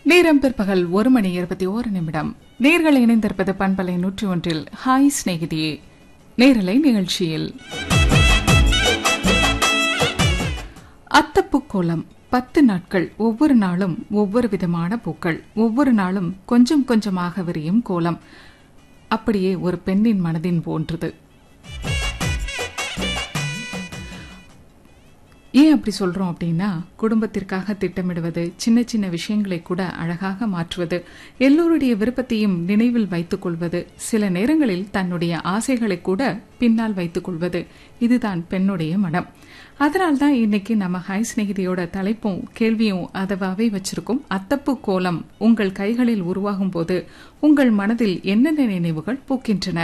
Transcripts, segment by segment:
நேரம் பிற்பகல் ஒரு மணி இருபத்தி ஓரு நிமிடம் நேர்கள் இணைந்திருப்பது பண்பலை நூற்றி ஒன்றில் ஹாய் சிநேகிதியே நேரலை நிகழ்ச்சியில் அத்தப்பூ கோலம் பத்து நாட்கள் ஒவ்வொரு நாளும் ஒவ்வொரு விதமான பூக்கள் ஒவ்வொரு நாளும் கொஞ்சம் கொஞ்சமாக விரியும் கோலம் அப்படியே ஒரு பெண்ணின் மனதின் போன்றது ஏன் அப்படி சொல்றோம் அப்படின்னா குடும்பத்திற்காக திட்டமிடுவது சின்ன சின்ன விஷயங்களை கூட அழகாக மாற்றுவது எல்லோருடைய விருப்பத்தையும் நினைவில் வைத்துக் கொள்வது சில நேரங்களில் தன்னுடைய ஆசைகளை கூட பின்னால் வைத்துக் கொள்வது இதுதான் பெண்ணுடைய மனம் அதனால்தான் இன்னைக்கு நம்ம ஹாய் சிநேகிதியோட தலைப்பும் கேள்வியும் அதவாவே வச்சிருக்கோம் அத்தப்பு கோலம் உங்கள் கைகளில் உருவாகும் போது உங்கள் மனதில் என்னென்ன நினைவுகள் பூக்கின்றன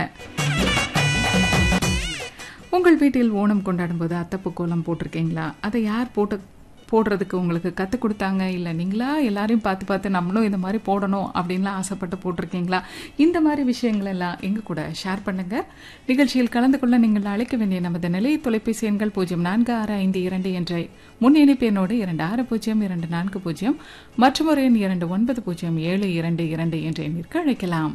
உங்கள் வீட்டில் ஓணம் கொண்டாடும் போது அத்தப்பு கோலம் போட்டிருக்கீங்களா அதை யார் போட்டு போடுறதுக்கு உங்களுக்கு கற்றுக் கொடுத்தாங்க இல்லை நீங்களா எல்லாரையும் பார்த்து பார்த்து நம்மளும் இந்த மாதிரி போடணும் அப்படின்லாம் ஆசைப்பட்டு போட்டிருக்கீங்களா இந்த மாதிரி விஷயங்கள் எல்லாம் எங்க கூட ஷேர் பண்ணுங்க நிகழ்ச்சியில் கலந்து கொள்ள நீங்கள் அழைக்க வேண்டிய நமது நிலைய தொலைபேசி எண்கள் பூஜ்ஜியம் நான்கு ஆறு ஐந்து இரண்டு என்ற முன் இணைப்பு எண்ணோடு இரண்டு ஆறு பூஜ்ஜியம் இரண்டு நான்கு பூஜ்ஜியம் மற்றும் ஒரு எண் இரண்டு ஒன்பது பூஜ்ஜியம் ஏழு இரண்டு இரண்டு என்ற எண்ணிற்கு அழைக்கலாம்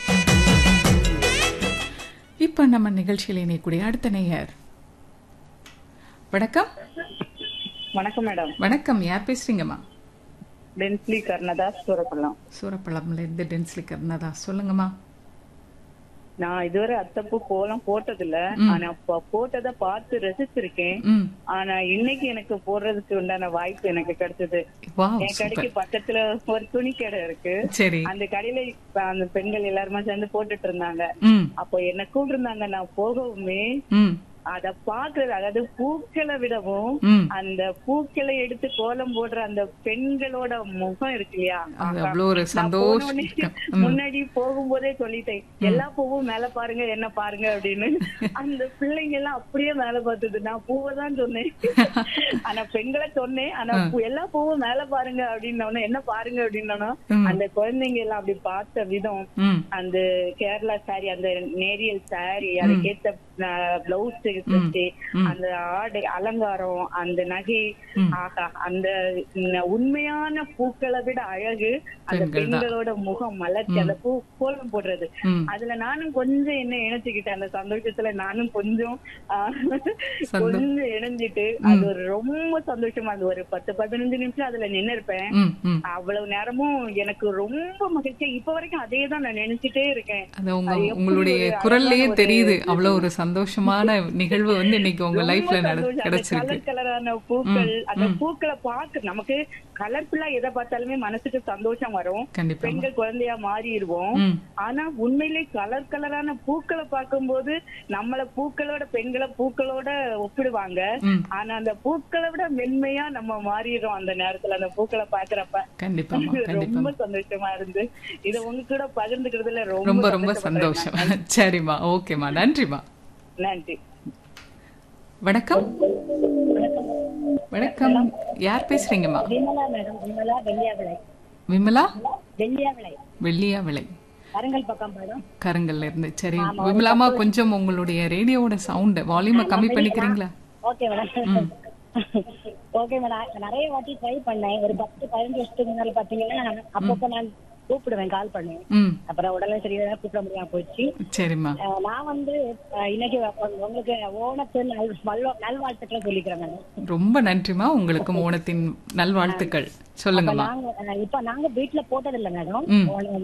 இப்ப நம்ம நிகழ்ச்சியில் இணையக்கூடிய அடுத்த நேயர் வணக்கம் வணக்கம் மேடம் வணக்கம் யார் பேசுறீங்கம்மா டென்ஸ்லி கர்ணதாஸ் சூரப்பள்ளம் சூரப்பழம்ல இருந்து டென்ஸ்லி கர்ணதா சொல்லுங்கம்மா நான் இதுவரை அத்தப்பூ கோலம் போட்டதில்ல ஆனா ப- போட்டதை பார்த்து ரசிச்சிருக்கேன் ம் ஆனா இன்னைக்கு எனக்கு போடுறதுக்கு உண்டான வாய்ப்பு எனக்கு கிடைச்சது வாவ் என் கடைக்கு பக்கத்துல ஒரு துணி கடை இருக்கு சரி அந்த கடையில இப்ப அந்த பெண்கள் எல்லாருமே சேர்ந்து போட்டுட்டு இருந்தாங்க ம் அப்போ என்ன கூப்பிட்டுருந்தாங்க நான் போகவுமே ம் அத பாக்குறது அதாவது பூக்களை விடவும் ம் அந்த பூக்களை எடுத்து கோலம் போடுற அந்த பெண்களோட முகம் இருக்கு இல்லையா அது ஆஹா. அவ்வளோ ஒரு நான் சந்தோஷம் போனோடனே இருக்கும். முன்னாடி போகும்போதே சொல்லிட்டேன் எல்லா பூவும் மேல பாருங்க என்ன பாருங்க அப்படின்னு அந்த பிள்ளைங்க எல்லாம் அப்படியே மேல பார்த்தது நான் பூவை தான் சொன்னேன் ஆனா பெண்களை சொன்னேன் ஆனா பூ- எல்லா பூவும் மேல பாருங்க அப்படின்னு என்ன பாருங்க அப்படின்னா ம். அந்த குழந்தைங்க எல்லாம் அப்படி பார்த்த விதம் ம் அந்த கேரளா சாரி அந்த நேரியல் சாரி அதுக்கேத்த பிளவுஸ் தைச்சு அந்த ஆடை அலங்காரம் அந்த நகை ம். ஆகா அந்த ந- உண்மையான பூக்களை விட அழகு அந்த பெண்கள் தான். பெண்களோட முகம் மலர்ச்சி அந்த பூ கோலம் போடுறது ம் அதுல நானும் கொஞ்சம் என்ன இணைச்சுக்கிட்டேன் அந்த சந்தோஷத்துல நானும் கொஞ்சம் ஆ, சந்தோ- கொஞ்சம் இணைஞ்சிட்டு அது ஒரு ரொம்ப சந்தோஷமா அது ஒரு பத்து பதினஞ்சு நிமிஷம் அதுல நின்னு இருப்பேன் ம் ம் அவ்வளவு நேரமும் எனக்கு ரொம்ப மகிழ்ச்சியா இப்ப வரைக்கும் அதே தான் நான் நினைச்சிட்டே இருக்கேன் அது உங்க அது எப்படி உங்களுடைய ஒரு குரல்லையே அழகான ஒரு தெரியுது அவ்வளவு ஒரு சந்தோஷமான நிகழ்வு வந்து இன்னைக்கு உங்க ரொம்ப லைஃப்ல நட சந்தோஷம். அந்த கிடைச்சிருக்கு கலர் கலரான பூக்கள் அந்த பூக்களை பார்க்க நமக்கு கலர்ஃபுல்லா எதை பார்த்தாலுமே மனசுக்கு சந்தோஷம் வரும் கண்டிப்பா பெண்கள் குழந்தையா மாறிடுவோம் ம் ஆனா உண்மையிலே கலர் கலரான பூக்களை பார்க்கும்போது நம்மள பூக்களோட பெண்களை பூக்களோட ஒப்பிடுவாங்க ம் ஆனா அந்த பூக்களை விட மென்மையா நம்ம மாறிடுறோம் அந்த நேரத்துல அந்த பூக்களை பாக்குறப்ப கண்டிப்பாமா கண்டிப்பா ரொம்ப சந்தோஷமா இருந்து இத உங்க கூட பகிர்ந்துக்கிறதுல ரொம்ப ரொம்ப ரொம்ப சந்தோஷப்படுறேன் சந்தோஷம் சரிம்மா ஓகேம்மா நன்றிம்மா நான். நன்றி வணக்கம் வணக்கம் யார் பேசுறீங்கம்மா விமலா மேடம் விமலா வெள்ளியாவிளை விமலா வெள்ளியாவிளை வெள்ளியா விலை கருங்கல் பக்கம் மேடம் கருங்கல்ல இருந்து சரி விமலாமா கொஞ்சம் உங்களுடைய ரேடியோவோட சவுண்ட் வால்யூமை கம்மி பண்ணிக்கிறீங்களா ஓகே மேடம் ஓகே மேடம் நிறைய வாட்டி ட்ரை பண்ணேன் ஒரு பத்து பதினஞ்சு வருஷத்துக்கு முன்னாடி பாத்தீங்கன்னா அப்பப்போ நான் கூப்பிடுவேன் கால் பண்ணுவேன் ம் அப்புறம் உடனே சரியா கூப்பிட முடியாம போயிடுச்சு சரிம்மா அஹ் நான் வந்து அஹ் இன்னைக்கு உங்களுக்கு ஓணத்து நல் வல்வ- நல்வாழ்த்துக்களை சொல்லிக்கிறேன் மேடம் ரொம்ப நன்றிமா உங்களுக்கும் ஓணத்தின் நல்வாழ்த்துக்கள் சொல்லுங்கம்மா நாங்க அஹ் இப்ப நாங்க வீட்டுல போட்டதில்லை மேடம் ம். ஓணம்